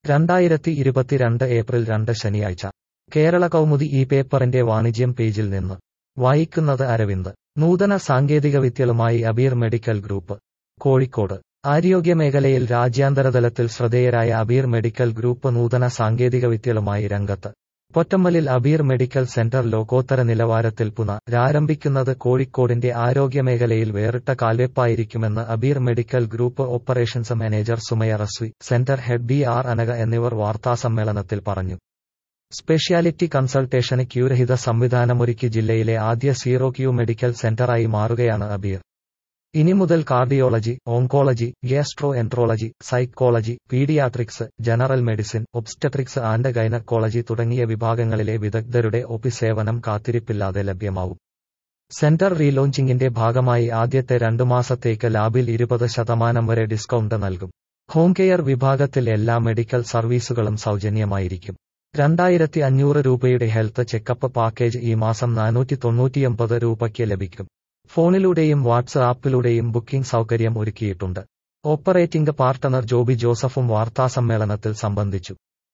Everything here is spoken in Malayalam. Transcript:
രണ്ടായിരത്തി ഇരുപത്തിരണ്ട് ഏപ്രിൽ രണ്ട് ശനിയാഴ്ച കേരള കൗമുദി ഈ പേപ്പറിന്റെ വാണിജ്യം പേജിൽ നിന്ന് വായിക്കുന്നത് അരവിന്ദ് നൂതന സാങ്കേതികവിദ്യകളുമായി അബീർ മെഡിക്കൽ ഗ്രൂപ്പ് കോഴിക്കോട് ആരോഗ്യമേഖലയിൽ രാജ്യാന്തരതലത്തിൽ ശ്രദ്ധേയരായ അബീർ മെഡിക്കൽ ഗ്രൂപ്പ് നൂതന സാങ്കേതികവിദ്യകളുമായി രംഗത്ത് പൊറ്റമ്മലിൽ അബീർ മെഡിക്കൽ സെന്റർ ലോകോത്തര നിലവാരത്തിൽ പുനരാരംഭിക്കുന്നത് കോഴിക്കോടിന്റെ ആരോഗ്യമേഖലയിൽ വേറിട്ട കാൽവെപ്പായിരിക്കുമെന്ന് Abeer medical group operations manager Sumaya Rizvi centre head B R Anaka എന്നിവർ വാർത്താസമ്മേളനത്തിൽ പറഞ്ഞു സ്പെഷ്യാലിറ്റി കൺസൾട്ടേഷന് ക്യൂരഹിത സംവിധാനമൊരുക്കി ജില്ലയിലെ ആദ്യ സീറോ ക്യൂ മെഡിക്കൽ സെന്ററായി മാറുകയാണ് അബീർ ഇനി മുതൽ cardiology oncology gastroenterology psychology paediatrics general medicine obstetrics and gynaecology തുടങ്ങിയ വിഭാഗങ്ങളിലെ വിദഗ്ധരുടെ ഒപി സേവനം കാത്തിരിപ്പില്ലാതെ ലഭ്യമാവും സെന്റർ റീലോഞ്ചിങ്ങിന്റെ ഭാഗമായി ആദ്യത്തെ രണ്ടു മാസത്തേക്ക് ലാബിൽ ഇരുപത് ശതമാനം വരെ ഡിസ്കൗണ്ട് നൽകും ഹോം കെയർ വിഭാഗത്തിൽ എല്ലാ മെഡിക്കൽ സർവീസുകളും സൗജന്യമായിരിക്കും രണ്ടായിരത്തി അഞ്ഞൂറ് രൂപയുടെ ഹെൽത്ത് ചെക്കപ്പ് പാക്കേജ് ഈ മാസം നാനൂറ്റി തൊണ്ണൂറ്റിയൊമ്പത് രൂപയ്ക്ക് ലഭിക്കും ഫോണിലൂടെയും വാട്സ് ആപ്പിലൂടെയും ബുക്കിംഗ് സൗകര്യം ഒരുക്കിയിട്ടുണ്ട് ഓപ്പറേറ്റിംഗ് പാർട്ട്ണർ ജോബി ജോസഫും വാർത്താസമ്മേളനത്തിൽ സംബന്ധിച്ചു